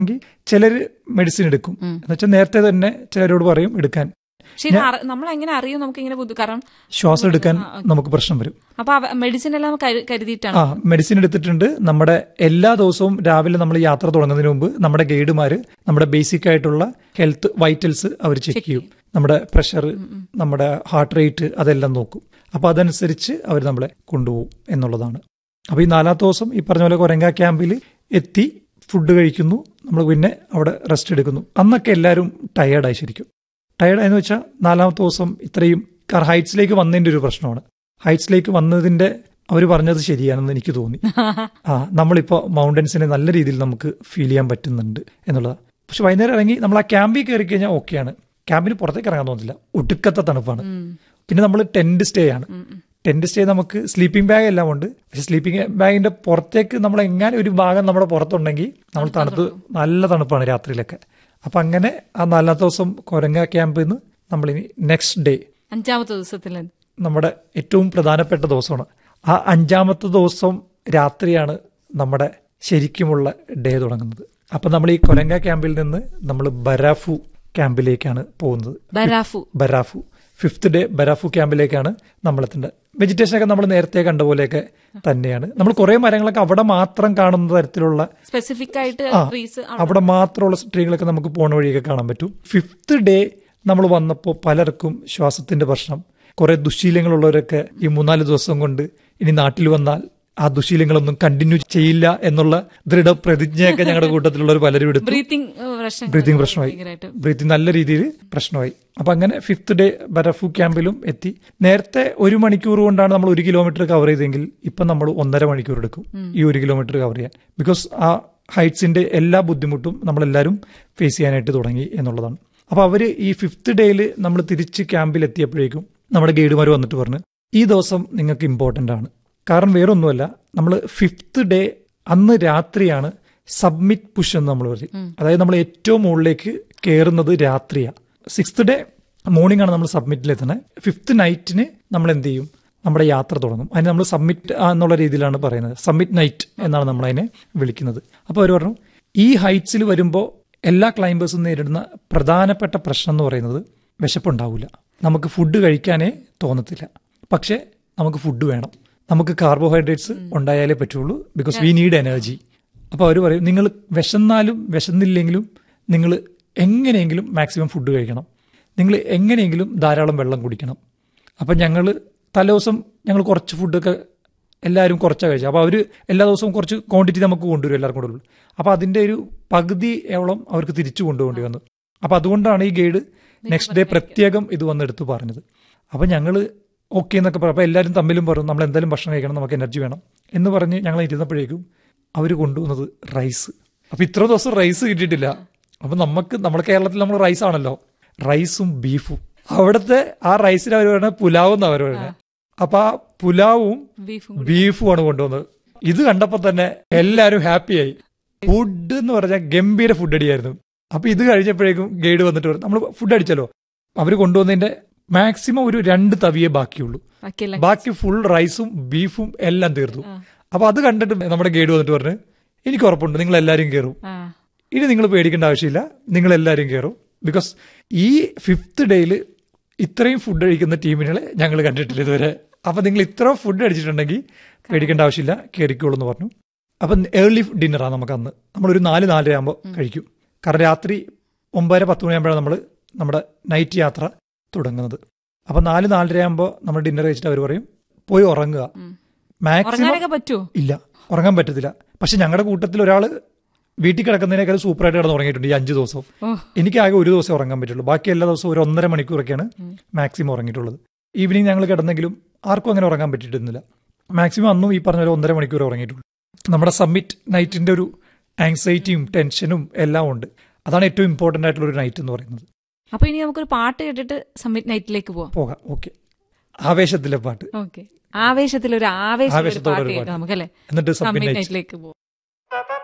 എങ്കിൽ ചിലർ മെഡിസിൻ എടുക്കും എന്ന് വെച്ചാൽ നേരത്തെ തന്നെ ചിലരോട് പറയും എടുക്കാൻ പക്ഷെ ഇത് അറി- നമ്മൾ എങ്ങനെ അറിയും നമുക്ക് ഇങ്ങനെ ബുദ്ധി കാരണം ശ്വാസം എടുക്കാൻ നമുക്ക് പ്രശ്നം വരും അപ്പൊ മെഡിസിൻ എല്ലാം കരു- കരുതിയിട്ടാണ് ആ മെഡിസിൻ എടുത്തിട്ടുണ്ട് നമ്മുടെ എല്ലാ ദിവസവും രാവിലെ നമ്മൾ യാത്ര തുടങ്ങുന്നതിന് മുമ്പ് നമ്മുടെ ഗൈഡുമാർ നമ്മുടെ ബേസിക് ആയിട്ടുള്ള ഹെൽത്ത് വൈറ്റൽസ് അവർ ചെക്ക് ചെയ്യും നമ്മുടെ പ്രഷർ നമ്മുടെ ഹാർട്ട് റേറ്റ് അതെല്ലാം നോക്കും അപ്പൊ അതനുസരിച്ച് അവർ നമ്മളെ കൊണ്ടുപോകും എന്നുള്ളതാണ് അപ്പൊ ഈ നാലാമത്തെ ദിവസം ഈ പറഞ്ഞ പോലെ കൊരങ്ക ക്യാമ്പിൽ എത്തി ഫുഡ് കഴിക്കുന്നു നമ്മൾ പിന്നെ അവിടെ റെസ്റ്റ് എടുക്കുന്നു അന്നൊക്കെ എല്ലാവരും ടയേർഡായി ശരിക്കും ടയേർഡായെന്ന് വെച്ചാൽ നാലാമത്തെ ദിവസം ഇത്രയും കാർ ഹൈറ്റ്സിലേക്ക് വന്നതിന്റെ ഒരു പ്രശ്നമാണ് ഹൈറ്റ്സിലേക്ക് വന്നതിന്റെ അവർ പറഞ്ഞത് ശരിയാണെന്ന് എനിക്ക് തോന്നി ആ നമ്മളിപ്പോ മൗണ്ടൻസിനെ നല്ല രീതിയിൽ നമുക്ക് ഫീൽ ചെയ്യാൻ പറ്റുന്നുണ്ട് എന്നുള്ളതാണ് പക്ഷെ വൈകുന്നേരം ഇറങ്ങി നമ്മൾ ആ ക്യാമ്പിൽ കയറി കഴിഞ്ഞാൽ ഓക്കെയാണ് ക്യാമ്പിന് പുറത്തേക്ക് ഇറങ്ങാൻ തോന്നില്ല ഒടുക്കത്തെ തണുപ്പാണ് പിന്നെ നമ്മൾ ടെന്റ് സ്റ്റേ ആണ് ടെന്റ് സ്റ്റേ നമുക്ക് സ്ലീപ്പിംഗ് ബാഗ് എല്ലാം ഉണ്ട് പക്ഷെ സ്ലീപ്പിംഗ് ബാഗിന്റെ പുറത്തേക്ക് നമ്മൾ എങ്ങനെ ഒരു ഭാഗം നമ്മുടെ പുറത്തുണ്ടെങ്കിൽ നമ്മൾ തണുത്ത് നല്ല തണുപ്പാണ് രാത്രിയിലൊക്കെ അപ്പൊ അങ്ങനെ ആ നാലാമത്തെ ദിവസം കൊരങ്ങ ക്യാമ്പിൽ നിന്ന് നമ്മളിനി നെക്സ്റ്റ് ഡേ അഞ്ചാമത്തെ ദിവസത്തിൽ നമ്മുടെ ഏറ്റവും പ്രധാനപ്പെട്ട ദിവസമാണ് ആ അഞ്ചാമത്തെ ദിവസം രാത്രിയാണ് നമ്മുടെ ശരിക്കുമുള്ള ഡേ തുടങ്ങുന്നത് അപ്പൊ നമ്മൾ ഈ കൊരങ്ക ക്യാമ്പിൽ നിന്ന് നമ്മൾ ബരാഫു ക്യാമ്പിലേക്കാണ് പോകുന്നത് ബരാഫു ബരാഫു ഫിഫ്ത്ത് ഡേ ബരാഫു ക്യാമ്പിലേക്കാണ് നമ്മൾ എത്തേണ്ടത് വെജിറ്റേഷൻ ഒക്കെ നമ്മൾ നേരത്തെ കണ്ട പോലെയൊക്കെ തന്നെയാണ് നമ്മൾ കുറെ മരങ്ങളൊക്കെ അവിടെ മാത്രം കാണുന്ന തരത്തിലുള്ള സ്പെസിഫിക് ആയിട്ട് ആ, ട്രീസ് അവിടെ മാത്രമുള്ള ട്രീകളൊക്കെ നമുക്ക് പോണ വഴിയൊക്കെ കാണാൻ പറ്റും ഫിഫ്ത്ത് ഡേ നമ്മൾ വന്നപ്പോൾ പലർക്കും ശ്വാസത്തിന്റെ പ്രശ്നം കുറെ ദുശീലങ്ങളുള്ളവരൊക്കെ ഈ മൂന്നാല് ദിവസം കൊണ്ട് ഇനി നാട്ടിൽ വന്നാൽ ആ ദുശീലങ്ങളൊന്നും കണ്ടിന്യൂ ചെയ്യില്ല എന്നുള്ള ദൃഢപ്രതിജ്ഞയൊക്കെ ഞങ്ങളുടെ കൂട്ടത്തിലുള്ളവർ പലരും എടുത്തു ബ്രീത്തിങ് പ്രശ്നം ബ്രീത്തിങ് പ്രശ്നമായി ഭയങ്കരമായിട്ട് ബ്രീത്തിങ് നല്ല രീതിയിൽ പ്രശ്നമായി അപ്പൊ അങ്ങനെ ഫിഫ്ത്ത് ഡേ ബരഫു ക്യാമ്പിലും എത്തി നേരത്തെ ഒരു മണിക്കൂർ കൊണ്ടാണ് നമ്മൾ ഒരു കിലോമീറ്റർ കവർ ചെയ്തെങ്കിൽ ഇപ്പൊ നമ്മൾ ഒന്നര മണിക്കൂർ എടുക്കും ഈ ഒരു കിലോമീറ്റർ കവർ ചെയ്യാൻ ബിക്കോസ് ആ ഹൈറ്റ്സിന്റെ എല്ലാ ബുദ്ധിമുട്ടും നമ്മളെല്ലാവരും ഫേസ് ചെയ്യാനായിട്ട് തുടങ്ങി എന്നുള്ളതാണ് അപ്പൊ അവര് ഈ ഫിഫ്ത്ത് ഡേയിൽ നമ്മൾ തിരിച്ച് ക്യാമ്പിൽ എത്തിയപ്പോഴേക്കും നമ്മുടെ ഗൈഡുമാർ വന്നിട്ട് പറഞ്ഞു ഈ ദിവസം നിങ്ങൾക്ക് ഇമ്പോർട്ടന്റ് ആണ് കാരണം വേറൊന്നുമല്ല നമ്മൾ ഫിഫ്ത്ത് ഡേ അന്ന് രാത്രിയാണ് സബ്മിറ്റ് പുഷ് എന്ന് നമ്മൾ പറയും അതായത് നമ്മൾ ഏറ്റവും മുകളിലേക്ക് കയറുന്നത് രാത്രിയാണ് സിക്സ്ത് ഡേ മോർണിംഗ് ആണ് നമ്മൾ സബ്മിറ്റിൽ എത്തുന്നത് ഫിഫ്ത്ത് നൈറ്റിന് നമ്മൾ എന്ത് ചെയ്യും നമ്മുടെ യാത്ര തുടങ്ങും അതിന് നമ്മൾ സബ്മിറ്റ് എന്നുള്ള രീതിയിലാണ് പറയുന്നത് സബ്മിറ്റ് നൈറ്റ് എന്നാണ് നമ്മൾ അതിനെ വിളിക്കുന്നത് അപ്പോൾ അവർ പറഞ്ഞു ഈ ഹൈറ്റ്സിൽ വരുമ്പോൾ എല്ലാ ക്ലൈംബേഴ്സും നേരിടുന്ന പ്രധാനപ്പെട്ട പ്രശ്നം എന്ന് പറയുന്നത് വിശപ്പുണ്ടാവില്ല നമുക്ക് ഫുഡ് കഴിക്കാനേ തോന്നത്തില്ല പക്ഷേ നമുക്ക് ഫുഡ് വേണം നമുക്ക് കാർബോഹൈഡ്രേറ്റ്സ് ഉണ്ടായാലേ പറ്റുള്ളൂ ബിക്കോസ് വി നീഡ് എനർജി അപ്പോൾ അവർ പറയും നിങ്ങൾ വിശന്നാലും വിശന്നില്ലെങ്കിലും നിങ്ങൾ എങ്ങനെയെങ്കിലും മാക്സിമം ഫുഡ് കഴിക്കണം നിങ്ങൾ എങ്ങനെയെങ്കിലും ധാരാളം വെള്ളം കുടിക്കണം അപ്പം ഞങ്ങൾ തലേദിവസം ഞങ്ങൾ കുറച്ച് ഫുഡൊക്കെ എല്ലാവരും കുറച്ചാണ് കഴിച്ചത് അപ്പോൾ അവർ എല്ലാ ദിവസവും കുറച്ച് ക്വാണ്ടിറ്റി നമുക്ക് കൊണ്ടുവരും എല്ലാവർക്കും കൊണ്ടുവരും അപ്പോൾ അതിൻ്റെ ഒരു പകുതി എവളം അവർക്ക് തിരിച്ചു കൊണ്ടുപോകേണ്ടി വന്നു അപ്പോൾ അതുകൊണ്ടാണ് ഈ ഗൈഡ് നെക്സ്റ്റ് ഡേ പ്രത്യേകം ഇത് വന്നെടുത്ത് പറഞ്ഞത് അപ്പോൾ ഞങ്ങൾ ഓക്കെ എന്നൊക്കെ പറഞ്ഞു അപ്പോൾ എല്ലാവരും തമ്മിലും പറഞ്ഞു നമ്മൾ എന്തായാലും ഭക്ഷണം കഴിക്കണം നമുക്ക് എനർജി വേണം എന്ന് പറഞ്ഞ് ഞങ്ങൾ ഇരുന്നപ്പോഴേക്കും അവർ കൊണ്ടുവന്നത് റൈസ് അപ്പോൾ ഇത്ര ദിവസം റൈസ് കിട്ടിയിട്ടില്ല അപ്പോൾ നമുക്ക് നമ്മുടെ കേരളത്തിൽ നമ്മൾ റൈസ് ആണല്ലോ റൈസും ബീഫും അവിടുത്തെ ആ റൈസിന് അവർ പറയുന്നത് പുലാവ് എന്നാണ് അവർ പറയുന്നത് അപ്പൊ ആ പുലാവും ബീഫും ബീഫുമാണ് കൊണ്ടുവന്നത് ഇത് കണ്ടപ്പോ തന്നെ എല്ലാവരും ഹാപ്പിയായി ഫുഡ് എന്ന് പറഞ്ഞാൽ ഗംഭീര ഫുഡ് അടിയായിരുന്നു അപ്പൊ ഇത് കഴിഞ്ഞപ്പോഴേക്കും ഗൈഡ് വന്നിട്ട് പറഞ്ഞു നമ്മൾ ഫുഡ് അടിച്ചല്ലോ അവർ കൊണ്ടുവന്നതിന്റെ മാക്സിമം ഒരു രണ്ട് തവിയേ ബാക്കിയുള്ളൂ ബാക്കിയെല്ലാം ബാക്കി ഫുൾ റൈസും ബീഫും എല്ലാം തീർന്നു അപ്പൊ അത് കണ്ടിട്ട് നമ്മുടെ ഗൈഡ് വന്നിട്ട് പറഞ്ഞു എനിക്ക് ഉറപ്പുണ്ട് നിങ്ങൾ എല്ലാവരും കയറും ആ ഇനി നിങ്ങൾ പേടിക്കേണ്ട ആവശ്യമില്ല നിങ്ങൾ എല്ലാവരും കയറും ബിക്കോസ് ഈ ഫിഫ്ത്ത് ഡേയിൽ ഇത്രയും ഫുഡ് കഴിക്കുന്ന ടീമിനെ ഞങ്ങൾ കണ്ടിട്ടില്ല ഇതുവരെ അപ്പൊ നിങ്ങൾ ഇത്ര ഫുഡ് അടിച്ചിട്ടുണ്ടെങ്കിൽ പേടിക്കേണ്ട ആവശ്യമില്ല കയറിക്കോളൂ എന്ന് പറഞ്ഞു അപ്പൊ ഏർലി ഡിന്നറാണ് നമുക്ക് അന്ന് നമ്മളൊരു നാല് നാലര ആകുമ്പോൾ കഴിക്കും കാരണം രാത്രി ഒമ്പതര പത്ത് മണിയാകുമ്പോഴാണ് നമ്മൾ നമ്മുടെ നൈറ്റ് യാത്ര തുടങ്ങുന്നത് അപ്പൊ നാല് നാലര ആകുമ്പോൾ നമ്മൾ ഡിന്നർ കഴിച്ചിട്ട് അവർ പറയും പോയി ഉറങ്ങുക മാക്സിമം ഉറങ്ങാനൊക്കെ പറ്റുമോ ഇല്ല ഉറങ്ങാൻ പറ്റത്തില്ല പക്ഷെ ഞങ്ങളുടെ കൂട്ടത്തിൽ ഒരാൾ വീട്ടിൽ കിടക്കുന്നതിനേക്കാൾ സൂപ്പറായിട്ട് കിടന്ന് ഉറങ്ങിയിട്ടുണ്ട് ഈ അഞ്ച് ദിവസം ഓ എനിക്ക് ആകെ ഒരു ദിവസം ഉറങ്ങാൻ പറ്റുള്ളൂ ബാക്കി എല്ലാ ദിവസവും ഒരു ഒന്നര മണിക്കൂറൊക്കെയാണ് മാക്സിമം ഉറങ്ങിയിട്ടുള്ളത് ഈവനിങ് ഞങ്ങൾ കിടന്നെങ്കിലും ആർക്കും അങ്ങനെ ഉറങ്ങാൻ പറ്റിയിട്ടൊന്നുമില്ല മാക്സിമം അന്നും ഈ പറഞ്ഞ ഒരു ഒന്നര മണിക്കൂർ ഉറങ്ങിയിട്ടുള്ളൂ നമ്മുടെ സബ്മിറ്റ് നൈറ്റിന്റെ ഒരു ആങ്സൈറ്റിയും ടെൻഷനും എല്ലാം ഉണ്ട് അതാണ് ഏറ്റവും ഇമ്പോർട്ടന്റ് ആയിട്ടുള്ള ഒരു നൈറ്റ് എന്ന് പറയുന്നത് അപ്പൊ ഇനി നമുക്കൊരു പാട്ട് കേട്ടിട്ട് സമ്മിറ്റ് നൈറ്റിലേക്ക് പോവാം പോകാം ഓക്കെ ആവേശത്തിലെ പാട്ട് ഓക്കെ ആവേശത്തിൽ ഒരു ആവേശത്തിൽ ഒരു ആവേശത്തോടെ പാട്ട് ഒരു കേൾക്കാം പാട്ട്. നമുക്കല്ലേ എന്നിട്ട് സബ്മിറ്റ് സമ്മിറ്റ് നൈറ്റ് നൈറ്റിലേക്ക് പോവാം